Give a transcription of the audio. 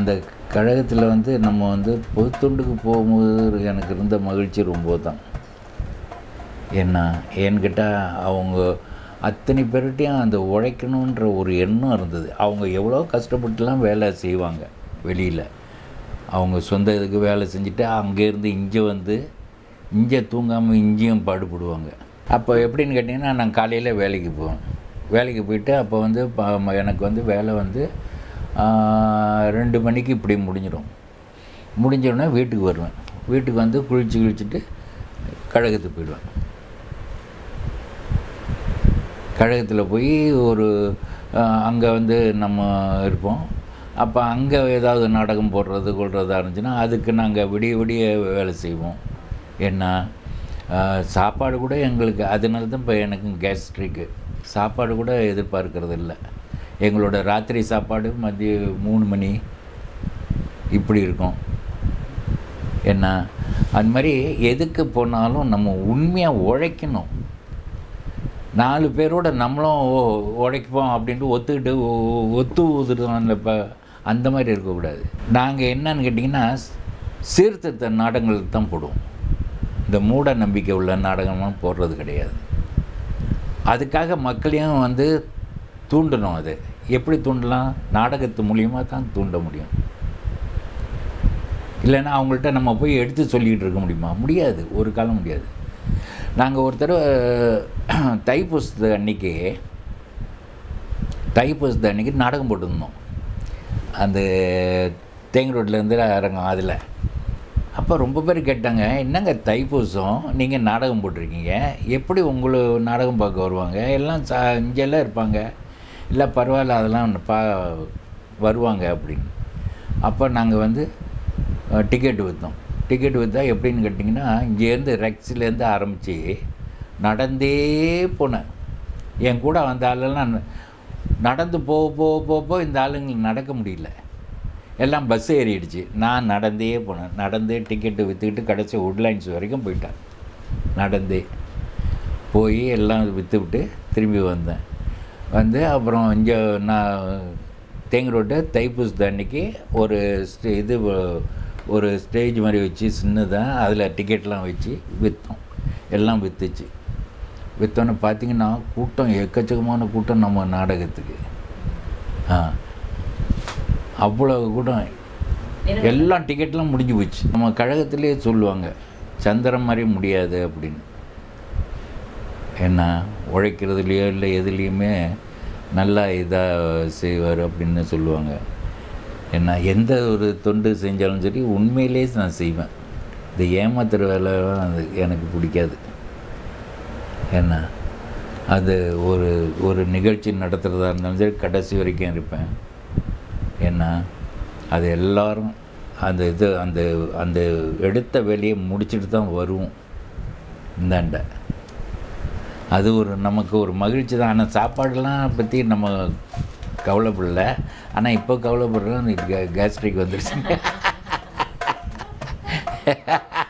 அந்த கழகத்தில் வந்து நம்ம வந்து பொதுத்தொண்டுக்கு போகும்போது எனக்கு இருந்த மகிழ்ச்சி ரொம்ப தான் என்ன ஏன்னு கேட்டால் அவங்க அத்தனை பேர்கிட்டையும் அந்த உழைக்கணுன்ற ஒரு எண்ணம் இருந்தது அவங்க எவ்வளோ கஷ்டப்பட்டுலாம் வேலை செய்வாங்க வெளியில் அவங்க சொந்த இதுக்கு வேலை செஞ்சுட்டு அங்கேருந்து இங்கே வந்து இங்கே தூங்காமல் இங்கேயும் பாடுபடுவாங்க அப்போ எப்படின்னு கேட்டிங்கன்னா நான் காலையில் வேலைக்கு போவேன் வேலைக்கு போயிட்டு அப்போ வந்து ப- எனக்கு வந்து வேலை வந்து ஆ, ரெண்டு மணிக்கு இப்படி முடிஞ்சிடும் முடிஞ்ச உடனே வீட்டுக்கு வருவேன் வீட்டுக்கு வந்து குளிச்சு குளிச்சுட்டு கழகத்துக்கு போயிடுவேன் கழகத்தில் போய் ஒரு அங்கே வந்து நம்ம இருப்போம் அப்போ அங்கே ஏதாவது நாடகம் போடுறது கொள்றதா இருந்துச்சுன்னா அதுக்கு நாங்கள் விடிய விடிய வேலை செய்வோம் என்ன ஆஹ், சாப்பாடு கூட எங்களுக்கு அதனால தான் இப்போ எனக்கு கேஸ்ட்ரிக்கு சாப்பாடு கூட எதிர்பார்க்கறது இல்லை எங்களோட ராத்திரி சாப்பாடு மதிய மூணு மணி இப்படி இருக்கும் என்ன அது மாதிரி எதுக்கு போனாலும் நம்ம உண்மையாக உழைக்கணும் நாலு பேரோட நம்மளும் ஓ- உழைப்போம் அப்படின்ட்டு ஒத்துக்கிட்டு ஒ- ஒத்து ஊதுறோம் அந்த இப்போ அந்த மாதிரி இருக்கக்கூடாது நாங்கள் என்னன்னு கேட்டிங்கன்னா சீர்திருத்த நாடகங்கள் தான் போடுவோம் இந்த மூட நம்பிக்கை உள்ள நாடகம்லாம் போடுறது கிடையாது அதுக்காக மக்களையும் வந்து தூண்டணும் அது எப்படி தூண்டலாம் நாடகத்து மூலியமாக தான் தூண்ட முடியும் இல்லைன்னா அவங்கள்ட்ட நம்ம போய் எடுத்து சொல்லிக்கிட்டு இருக்க முடியுமா முடியாது ஒரு காலம் முடியாது நாங்கள் ஒரு தடவை தைப்பூசத்து அன்னைக்கு தைப்பூசத்து அன்னைக்கு நாடகம் போட்டிருந்தோம் அந்த தேங்க ரோட்லேருந்து இறங்கும் அதில் அப்போ ரொம்ப பேர் கேட்டாங்க என்னங்க தைப்பூசம் நீங்கள் நாடகம் போட்டிருக்கீங்க எப்படி உங்களை நாடகம் பார்க்க வருவாங்க எல்லாம் சா இங்கெல்லாம் இருப்பாங்க இல்லை பரவாயில்ல அதெல்லாம் பா வருவாங்க அப்படின்னு அப்போ நாங்கள் வந்து டிக்கெட் விற்றோம் டிக்கெட் விற்றா எப்படின்னு கேட்டிங்கன்னா இங்கேருந்து ரெக்ஸ்லேருந்து ஆரம்பித்து நடந்தே போனேன் என் கூட வந்த ஆளெல்லாம் நடந்து போக போக போக போக இந்த ஆளுங்களுக்கு நடக்க முடியல எல்லாம் பஸ் ஏறிடுச்சு நான் நடந்தே போனேன் நடந்தே டிக்கெட்டு விற்றுக்கிட்டு கடைசி உட்லைன்ஸ் வரைக்கும் போயிட்டேன் நடந்தே போய் எல்லாம் விற்றுவிட்டு திரும்பி வந்தேன் வந்து அப்புறம் இங்கே நான் தேங்க ரோட்டை தைப்பூசத்து அன்னைக்கு ஒரு ஸ்டே இது வ- ஒரு ஸ்டேஜ் மாதிரி வச்சு சின்னதாக அதில் டிக்கெட்லாம் வச்சு விற்றோம் எல்லாம் விற்றுச்சு விற்றோன்னு பார்த்தீங்கன்னா கூட்டம் எக்கச்சக்கமான கூட்டம் நம்ம நாடகத்துக்கு ஆ அவ்வளோ கூட்டம் எல்லாம் டிக்கெட்லாம் முடிஞ்சு போச்சு நம்ம கழகத்திலே சொல்லுவாங்க சந்திரன் மாதிரி முடியாது அப்படின்னு ஏன்னா உழைக்கிறதுலையோ இல்லை எதுலேயுமே நல்லா இதாக செய்வார் அப்படின்னு சொல்லுவாங்க ஏன்னா எந்த ஒரு தொண்டு செஞ்சாலும் சரி உண்மையிலே நான் செய்வேன் இந்த ஏமாத்துற வேலைலாம் அது எனக்கு பிடிக்காது ஏன்னா அது ஒரு ஒரு நிகழ்ச்சி நடத்துகிறதா இருந்தாலும் சரி கடைசி வரைக்கும் இருப்பேன் ஏன்னா அது எல்லாரும் அந்த இது அந்த அந்த எடுத்த வேலையை முடிச்சுட்டு தான் வருவோம் இந்தாண்ட அது ஒரு நமக்கு ஒரு மகிழ்ச்சி தான் ஆனால் சாப்பாடெல்லாம் பற்றி நம்ம கவலைப்படல ஆனால் இப்போ கவலைப்படுறோம் கேஸ்ட்ரிக் வந்துருச்சு